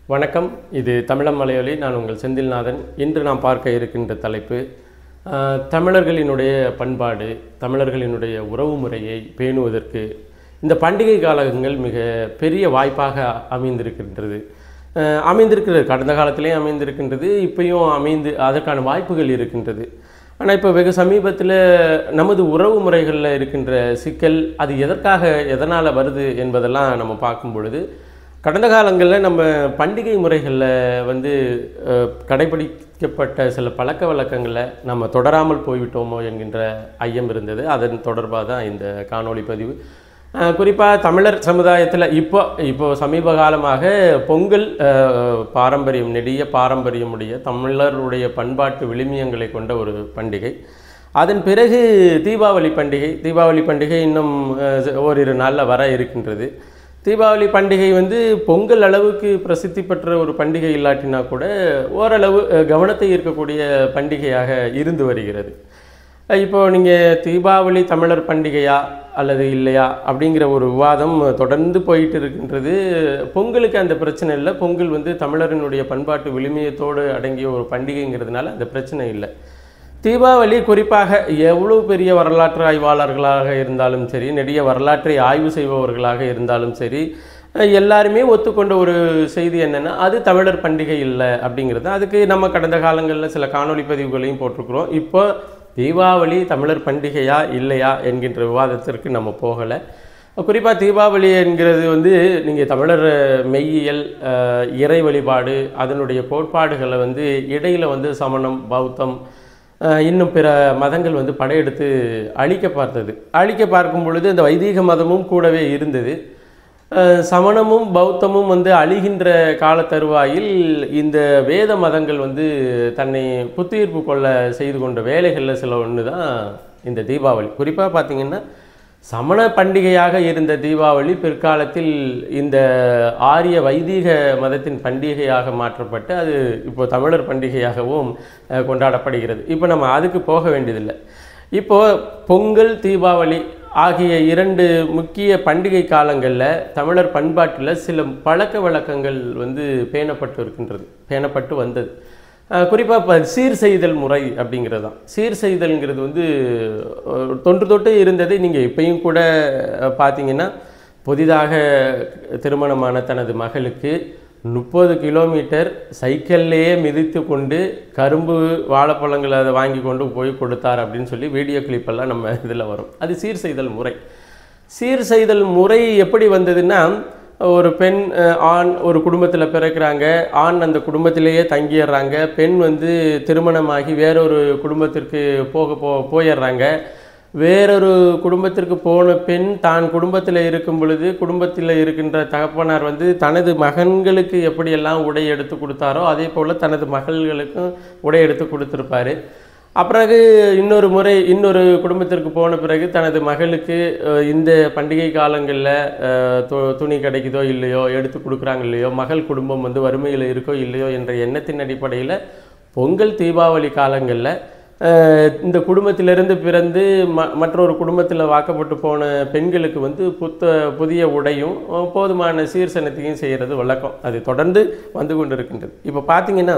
வணக்கம் இது தமிழம் மலையொலி நான் உங்கள் செந்தில்நாதன் இன்று நாம் பார்க்க இருக்கின்ற தலைப்பு ஆஹ், தமிழர்களினுடைய பண்பாடு தமிழர்களினுடைய உறவு முறையை பேணுவதற்கு இந்த பண்டிகை காலங்கள் மிக பெரிய வாய்ப்பாக அமைந்திருக்கின்றது ஆஹ், அமைந்திருக்கிறது கடந்த காலத்திலேயும் அமைந்திருக்கின்றது இப்பயும் அமைந்து அதற்கான வாய்ப்புகள் இருக்கின்றது ஆனால் இப்போ வெகு சமீபத்தில் நமது உறவு முறைகளில் இருக்கின்ற சிக்கல் அது எதற்காக எதனால் வருது என்பதெல்லாம் நம்ம பார்க்கும் பொழுது கடந்த காலங்களில் நம்ம பண்டிகை முறைகளில் வந்து அஹ், கடைபிடிக்கப்பட்ட சில பழக்க வழக்கங்களை நம்ம தொடராமல் போய்விட்டோமோ என்கின்ற ஐயம் இருந்தது அதன் தொடர்பாக தான் இந்த காணொளி பதிவு குறிப்பாக தமிழர் சமுதாயத்தில் இப்போ இப்போ சமீப காலமாக பொங்கல் அஹ், பாரம்பரியம் நெடிய பாரம்பரியமுடைய தமிழருடைய பண்பாட்டு விழுமியங்களை கொண்ட ஒரு பண்டிகை அதன் பிறகு தீபாவளி பண்டிகை தீபாவளி பண்டிகை இன்னும் அஹ், ஓரிரு நாளில் வர இருக்கின்றது தீபாவளி பண்டிகை வந்து பொங்கல் அளவுக்கு பிரசித்தி பெற்ற ஒரு பண்டிகை இல்லாட்டினா கூட ஓரளவு அஹ், கவனத்தை ஈர்க்கக்கூடிய பண்டிகையாக இருந்து வருகிறது அஹ், இப்போ நீங்கள் தீபாவளி தமிழர் பண்டிகையா அல்லது இல்லையா அப்படிங்கிற ஒரு விவாதம் தொடர்ந்து போயிட்டு இருக்கின்றது பொங்கலுக்கு அந்த பிரச்சனை இல்லை பொங்கல் வந்து தமிழரினுடைய பண்பாட்டு விழுமியத்தோடு அடங்கிய ஒரு பண்டிகைங்கிறதுனால அந்த பிரச்சனை இல்லை தீபாவளி குறிப்பாக எவ்வளவு பெரிய வரலாற்று ஆய்வாளர்களாக இருந்தாலும் சரி நெடிய வரலாற்றை ஆய்வு செய்பவர்களாக இருந்தாலும் சரி அஹ் எல்லாருமே ஒத்துக்கொண்ட ஒரு செய்தி என்னென்னா அது தமிழர் பண்டிகை இல்லை அப்படிங்கிறது அதுக்கு நம்ம கடந்த காலங்களில் சில காணொளி பதிவுகளையும் போட்டிருக்கிறோம் இப்போ தீபாவளி தமிழர் பண்டிகையா இல்லையா என்கின்ற விவாதத்திற்கு நம்ம போகலை குறிப்பாக தீபாவளி என்கிறது வந்து நீங்கள் தமிழர் மெய்யியல் அஹ், இறை வழிபாடு அதனுடைய கோட்பாடுகளை வந்து இடையில் வந்து சமணம் பௌத்தம் அஹ், இன்னும் பிற மதங்கள் வந்து படையெடுத்து அழிக்க பார்த்தது அழிக்க பார்க்கும் பொழுது இந்த வைதீக மதமும் கூடவே இருந்தது அஹ், சமணமும் பௌத்தமும் வந்து அழிகின்ற கால தருவாயில் இந்த வேத மதங்கள் வந்து தன்னை புத்துயிர்ப்பு கொள்ள செய்து கொண்ட வேலைகளில் சில ஒன்று தான் இந்த தீபாவளி குறிப்பாக பார்த்தீங்கன்னா சமண பண்டிகையாக இருந்த தீபாவளி பிற்காலத்தில் இந்த ஆரிய வைதீக மதத்தின் பண்டிகையாக மாற்றப்பட்டு அது இப்போ தமிழர் பண்டிகையாகவும் அஹ், கொண்டாடப்படுகிறது இப்போ நம்ம அதுக்கு போக வேண்டியதில்லை இப்போ பொங்கல் தீபாவளி ஆகிய இரண்டு முக்கிய பண்டிகை காலங்களில் தமிழர் பண்பாட்டில் சில பழக்க வழக்கங்கள் வந்து பேணப்பட்டு இருக்கின்றது பேணப்பட்டு வந்தது குறிப்பாக இப்போ சீர் செய்தல் முறை அப்படிங்கிறது தான் சீர் செய்தல்ங்கிறது வந்து அஹ், தொன்று தொட்டு இருந்தது நீங்கள் இப்பயும் கூட அஹ், பார்த்தீங்கன்னா புதிதாக திருமணமான தனது மகளுக்கு முப்பது கிலோமீட்டர் சைக்கிள்லேயே மிதித்து கொண்டு கரும்பு வாழைப்பழங்களை அதை வாங்கி கொண்டு போய் கொடுத்தார் அப்படின்னு சொல்லி வீடியோ கிளிப்பெல்லாம் நம்ம இதில் வரும் அது சீர் செய்தல் முறை சீர் செய்தல் முறை எப்படி வந்ததுன்னா ஒரு பெண் அஹ், ஆண் ஒரு குடும்பத்தில் பிறக்கிறாங்க ஆண் அந்த குடும்பத்திலேயே தங்கிடுறாங்க பெண் வந்து திருமணமாகி வேறொரு குடும்பத்திற்கு போக போ போயிடுறாங்க வேறொரு குடும்பத்திற்கு போன பெண் தான் குடும்பத்தில் இருக்கும் பொழுது குடும்பத்தில் இருக்கின்ற தகப்பனார் வந்து தனது மகன்களுக்கு எப்படியெல்லாம் உடை எடுத்து கொடுத்தாரோ அதே போல் தனது மகள்களுக்கும் உடை எடுத்து கொடுத்துருப்பாரு அப்பிறகு இன்னொரு முறை இன்னொரு குடும்பத்திற்கு போன பிறகு தனது மகளுக்கு அஹ், இந்த பண்டிகை காலங்களில் துணி கிடைக்குதோ இல்லையோ எடுத்து கொடுக்குறாங்க இல்லையோ மகள் குடும்பம் வந்து வறுமையில் இருக்கோ இல்லையோ என்ற எண்ணத்தின் அடிப்படையில் பொங்கல் தீபாவளி காலங்களில் அஹ், இந்த குடும்பத்திலிருந்து பிறந்து ம மற்றொரு குடும்பத்தில் வாக்கப்பட்டு போன பெண்களுக்கு வந்து புத்த புதிய உடையும் அஹ், போதுமான சீர்சனத்தையும் செய்கிறது வழக்கம் அது தொடர்ந்து வந்து கொண்டு இருக்கின்றது இப்போ பார்த்தீங்கன்னா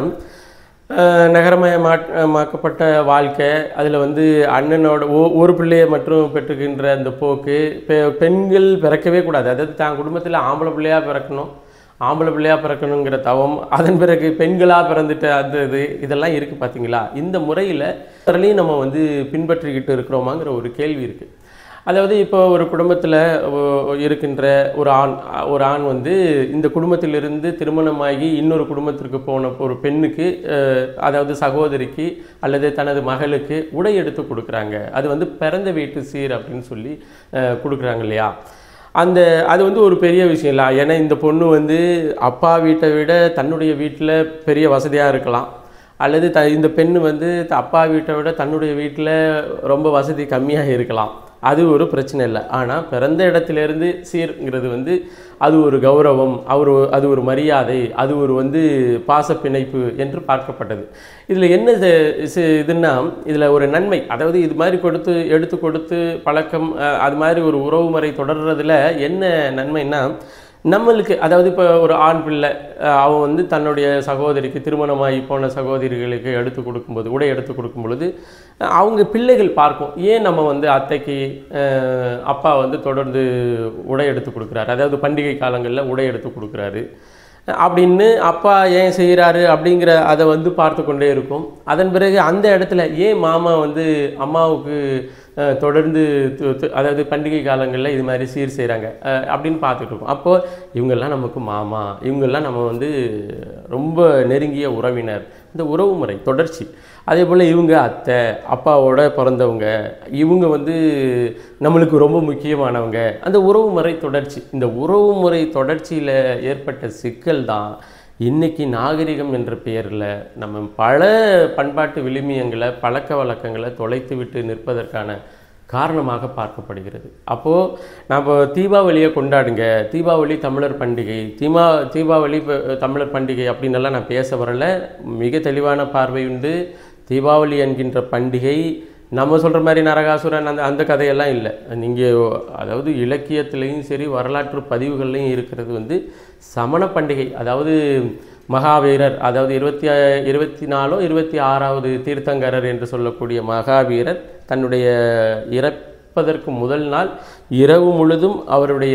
அஹ், நகரமயமாக்கப்பட்ட வாழ்க்கை அதில் வந்து அண்ணனோட ஓ ஒரு பிள்ளையை மட்டும் பெற்றுக்கின்ற அந்த போக்கு பெ பெண்கள் பிறக்கவே கூடாது அதாவது தான் குடும்பத்தில் ஆம்பளை பிள்ளையாக பிறக்கணும் ஆம்பளை பிள்ளையாக பிறக்கணுங்கிற தவம் அதன் பிறகு பெண்களாக பிறந்துட்டு அந்த இது இதெல்லாம் இருக்குது பார்த்தீங்களா இந்த முறையில் அதுலேயும் நம்ம வந்து பின்பற்றிக்கிட்டு இருக்கிறோமாங்கிற ஒரு கேள்வி இருக்குது அதாவது இப்போ ஒரு குடும்பத்தில் இருக்கின்ற ஒரு ஆண் ஒரு ஆண் வந்து இந்த குடும்பத்திலிருந்து திருமணமாகி இன்னொரு குடும்பத்திற்கு போன ஒரு பெண்ணுக்கு அஹ், அதாவது சகோதரிக்கு அல்லது தனது மகளுக்கு உடை எடுத்து கொடுக்குறாங்க அது வந்து பிறந்த வீட்டு சீர் அப்படின்னு சொல்லி அஹ், கொடுக்குறாங்க இல்லையா அந்த அது வந்து ஒரு பெரிய விஷயம் இல்லை ஏன்னா இந்த பொண்ணு வந்து அப்பா வீட்டை விட தன்னுடைய வீட்டில் பெரிய வசதியாக இருக்கலாம் அல்லது த இந்த பெண் வந்து த- அப்பா வீட்டை விட தன்னுடைய வீட்டில் ரொம்ப வசதி கம்மியாக இருக்கலாம் அது ஒரு பிரச்சனை இல்லை ஆனால் பிறந்த இடத்திலிருந்து சீர்ங்கிறது வந்து அது ஒரு கௌரவம் அவர் அது ஒரு மரியாதை அது ஒரு வந்து பாச பிணைப்பு என்று பார்க்கப்பட்டது இதில் என்ன இது- இது- இதுன்னா இதில் ஒரு நன்மை அதாவது இது மாதிரி கொடுத்து எடுத்து கொடுத்து பழக்கம் அஹ், அது மாதிரி ஒரு உறவு முறை தொடர்றதுல என்ன நன்மைன்னா நம்மளுக்கு அதாவது இப்போ ஒரு ஆண் பிள்ளை அஹ், அவன் வந்து தன்னுடைய சகோதரிக்கு திருமணமாகி போன சகோதரிகளுக்கு எடுத்து கொடுக்கும்போது உடை எடுத்து கொடுக்கும் பொழுது அஹ், அவங்க பிள்ளைகள் பார்க்கும் ஏன் நம்ம வந்து அத்தைக்கு அஹ், அப்பா வந்து தொடர்ந்து உடை எடுத்து கொடுக்குறாரு அதாவது பண்டிகை காலங்களில் உடை எடுத்து கொடுக்குறாரு அப்படின்னு அப்பா ஏன் செய்கிறாரு அப்படிங்கிற அதை வந்து பார்த்து கொண்டே இருக்கும் அதன் பிறகு அந்த இடத்துல ஏன் மாமா வந்து அம்மாவுக்கு அஹ், தொடர்ந்து து- து- அதாவது பண்டிகை காலங்களில் இது மாதிரி சீர் செய்கிறாங்க அப்படின்னு பார்த்துட்டு இருக்கோம் அப்போது இவங்கெல்லாம் நமக்கு மாமா இவங்கெல்லாம் நம்ம வந்து ரொம்ப நெருங்கிய உறவினர் இந்த உறவு முறை தொடர்ச்சி அதே போல் இவங்க அத்தை அப்பாவோட பிறந்தவங்க இவங்க வந்து நம்மளுக்கு ரொம்ப முக்கியமானவங்க அந்த உறவு முறை தொடர்ச்சி இந்த உறவு முறை தொடர்ச்சியில் ஏற்பட்ட சிக்கல் தான் இன்னைக்கு நாகரிகம் என்ற பெயரில் நம்ம பல பண்பாட்டு விழுமியங்களை பழக்க வழக்கங்களை தொலைத்து விட்டு நிற்பதற்கான காரணமாக பார்க்கப்படுகிறது அப்போது நம்ம தீபாவளியை கொண்டாடுங்க தீபாவளி தமிழர் பண்டிகை தீபா தீபாவளி ப- தமிழர் பண்டிகை அப்படின்னெல்லாம் நான் பேச வரல மிக தெளிவான பார்வை உண்டு தீபாவளி என்கின்ற பண்டிகை நம்ம சொல்கிற மாதிரி நரகாசுரன் அந்த அந்த கதையெல்லாம் இல்லை நீங்கள் அதாவது இலக்கியத்திலையும் சரி வரலாற்று பதிவுகள்லையும் இருக்கிறது வந்து சமண பண்டிகை அதாவது மகாவீரர் அதாவது இருபத்தி இருபத்தி நாலோ இருபத்தி ஆறாவது தீர்த்தங்கரர் என்று சொல்லக்கூடிய மகாவீரர் தன்னுடைய இறப்பதற்கு முதல் நாள் இரவு முழுதும் அவருடைய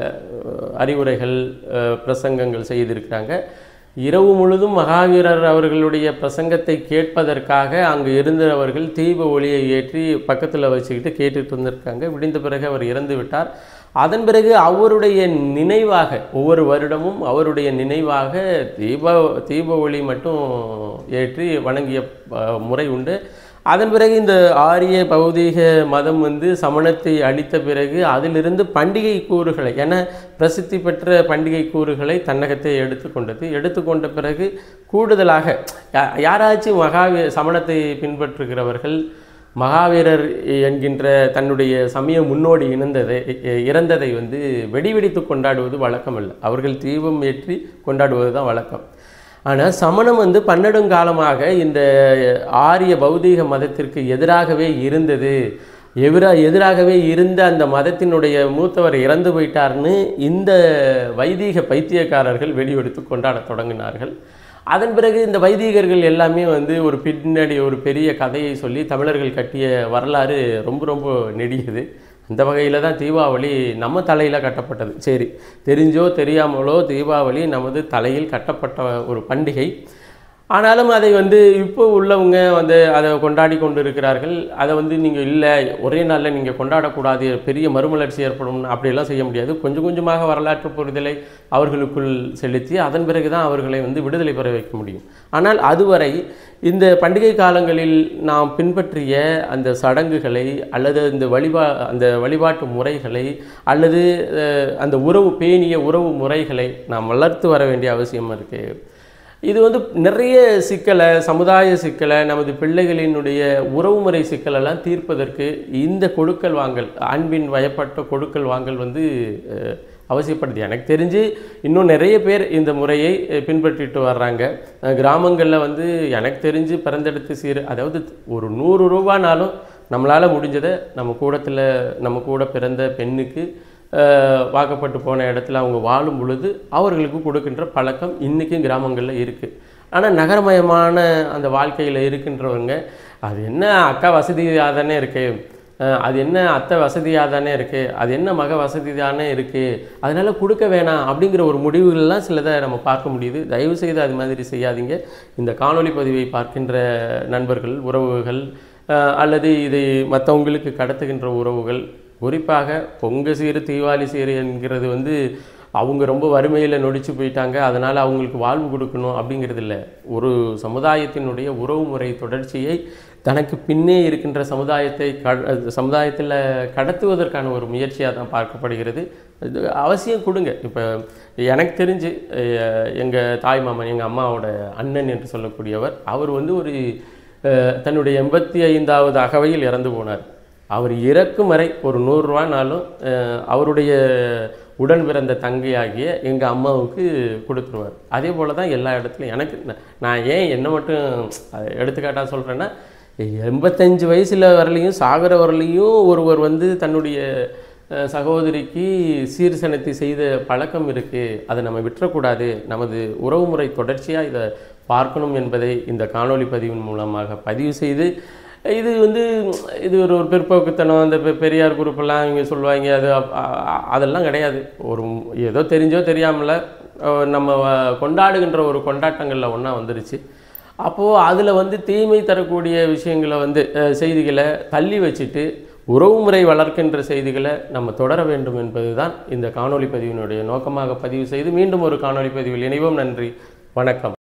அஹ், அறிவுரைகள் அஹ், பிரசங்கங்கள் செய்திருக்கிறாங்க இரவு முழுதும் மகாவீரர் அவர்களுடைய பிரசங்கத்தை கேட்பதற்காக அங்கு இருந்தவர்கள் தீப ஒளியை ஏற்றி பக்கத்தில் வச்சுக்கிட்டு கேட்டுட்டு இருந்திருக்காங்க விடிந்த பிறகு அவர் இறந்து விட்டார் அதன் பிறகு அவருடைய நினைவாக ஒவ்வொரு வருடமும் அவருடைய நினைவாக தீப தீப ஒளி மட்டும் ஏற்றி வணங்கிய அஹ், முறை உண்டு அதன் பிறகு இந்த ஆரிய பௌதீக மதம் வந்து சமணத்தை அழித்த பிறகு அதிலிருந்து பண்டிகை கூறுகளை என பிரசித்தி பெற்ற பண்டிகை கூறுகளை தன்னகத்தை எடுத்துக்கொண்டது எடுத்துக்கொண்ட பிறகு கூடுதலாக யா- யாராச்சும் மகாவி சமணத்தை பின்பற்றுகிறவர்கள் மகாவீரர் என்கின்ற தன்னுடைய சமய முன்னோடி இணைந்ததை இ- இறந்ததை வந்து வெடி வெடித்து கொண்டாடுவது வழக்கமல்ல அவர்கள் தீபம் ஏற்றி கொண்டாடுவது தான் வழக்கம் ஆனால் சமணம் வந்து பன்னெடுங்காலமாக இந்த ஆரிய பௌதீக மதத்திற்கு எதிராகவே இருந்தது எதிரா எதிராகவே இருந்த அந்த மதத்தினுடைய மூத்தவர் இறந்து போயிட்டார்னு இந்த வைதீக பைத்தியக்காரர்கள் வெடிவெடுத்து கொண்டாடத் தொடங்கினார்கள் அதன் பிறகு இந்த வைதீகர்கள் எல்லாமே வந்து ஒரு பின்னாடி ஒரு பெரிய கதையை சொல்லி தமிழர்கள் கட்டிய வரலாறு ரொம்ப ரொம்ப நெடியது அந்த வகையில் தான் தீபாவளி நம்ம தலையில் கட்டப்பட்டது சரி தெரிஞ்சோ தெரியாமலோ தீபாவளி நமது தலையில் கட்டப்பட்ட ஒரு பண்டிகை ஆனாலும் அதை வந்து இப்போ உள்ளவங்க வந்து அதை கொண்டாடி கொண்டு இருக்கிறார்கள் அதை வந்து நீங்கள் இல்லை ஒரே நாளில் நீங்கள் கொண்டாடக்கூடாது பெரிய மறுமலர்ச்சி ஏற்படும் அப்படியெல்லாம் செய்ய முடியாது கொஞ்சம் கொஞ்சமாக வரலாற்று புரிதலை அவர்களுக்குள் செலுத்தி அதன் பிறகு தான் அவர்களை வந்து விடுதலை பெற வைக்க முடியும் ஆனால் அதுவரை இந்த பண்டிகை காலங்களில் நாம் பின்பற்றிய அந்த சடங்குகளை அல்லது இந்த வழிபா அந்த வழிபாட்டு முறைகளை அல்லது அஹ், அந்த உறவு பேணிய உறவு முறைகளை நாம் வளர்த்து வர வேண்டிய அவசியம் இருக்குது இது வந்து நிறைய சிக்கலை சமுதாய சிக்கலை நமது பிள்ளைகளினுடைய உறவுமுறை சிக்கலெல்லாம் தீர்ப்பதற்கு இந்த கொடுக்கல் வாங்கல் அன்பின் வயப்பட்ட கொடுக்கல் வாங்கல் வந்து அஹ், அவசியப்படுது எனக்கு தெரிஞ்சு இன்னும் நிறைய பேர் இந்த முறையை அஹ், பின்பற்றிட்டு வர்றாங்க கிராமங்களில் வந்து எனக்கு தெரிஞ்சு பிறந்தெடுத்து சீர் அதாவது ஒரு நூறு ரூபானாலும் நம்மளால் முடிஞ்சதை நம்ம கூடத்தில் நம்ம கூட பிறந்த பெண்ணுக்கு அஹ், வாக்கப்பட்டு போன இடத்துல அவங்க வாழும் பொழுது அவர்களுக்கு கொடுக்கின்ற பழக்கம் இன்றைக்கும் கிராமங்களில் இருக்குது ஆனால் நகரமயமான அந்த வாழ்க்கையில் இருக்கின்றவங்க அது என்ன அக்கா வசதியாக தானே இருக்குது அஹ் அது என்ன அத்தை வசதியாக தானே இருக்குது அது என்ன மக வசதி தானே இருக்குது அதனால கொடுக்க வேணாம் அப்படிங்கிற ஒரு முடிவுகள்லாம் சிலதை நம்ம பார்க்க முடியுது தயவு செய்து அது மாதிரி செய்யாதீங்க இந்த காணொளி பதிவை பார்க்கின்ற நண்பர்கள் உறவுகள் அஹ் அல்லது இதை மற்றவங்களுக்கு கடத்துகின்ற உறவுகள் குறிப்பாக பொங்க சீரு தீபாவளி சீரு என்கிறது வந்து அவங்க ரொம்ப வறுமையில் நொடிச்சு போயிட்டாங்க அதனால் அவங்களுக்கு வாழ்வு கொடுக்கணும் அப்படிங்கிறது இல்லை ஒரு சமுதாயத்தினுடைய உறவுமுறை தொடர்ச்சியை தனக்கு பின்னே இருக்கின்ற சமுதாயத்தை க சமுதாயத்தில் கடத்துவதற்கான ஒரு முயற்சியாக தான் பார்க்கப்படுகிறது இது அவசியம் கொடுங்க இப்போ எனக்கு தெரிஞ்சு எங்கள் தாய் மாமன் எங்கள் அம்மாவோட அண்ணன் என்று சொல்லக்கூடியவர் அவர் வந்து ஒரு அஹ், தன்னுடைய எண்பத்தி ஐந்தாவது அகவையில் இறந்து போனார் அவர் இறக்கும் வரை ஒரு நூறுரூவானாலும் அவருடைய உடன் பிறந்த தங்கையாகிய எங்கள் அம்மாவுக்கு கொடுத்துருவார் அதே போல் தான் எல்லா இடத்துலையும் எனக்கு ந- நான் ஏன் என்ன மட்டும் அஹ், எடுத்துக்காட்டாக சொல்கிறேன்னா எண்பத்தஞ்சு வயசில் வரலையும் சாகிற வரலையும் ஒருவர் வந்து தன்னுடைய அஹ், சகோதரிக்கு சீர்சனத்தை செய்த பழக்கம் இருக்குது அதை நம்ம விட்டுறக்கூடாது நமது உறவுமுறை தொடர்ச்சியாக இதை பார்க்கணும் என்பதை இந்த காணொளி பதிவின் மூலமாக பதிவு செய்து இது வந்து இது ஒரு ஒரு பிற்போக்குத்தனம் அந்த பெ- பெரியார் குரூப்பெல்லாம் இங்கே சொல்லுவாங்க அது அப்- அ- அ- அதெல்லாம் கிடையாது ஒரு ஏதோ தெரிஞ்சோ தெரியாமல அஹ், நம்ம வ- கொண்டாடுகின்ற ஒரு கொண்டாட்டங்களில் ஒன்றா வந்துருச்சு அப்போது அதில் வந்து தீமை தரக்கூடிய விஷயங்களை வந்து அஹ், செய்திகளை தள்ளி வச்சுட்டு உறவுமுறை வளர்க்கின்ற செய்திகளை நம்ம தொடர வேண்டும் என்பதுதான் இந்த காணொளி பதிவினுடைய நோக்கமாக பதிவு செய்து மீண்டும் ஒரு காணொளி பதிவில் இணைவோம் நன்றி வணக்கம்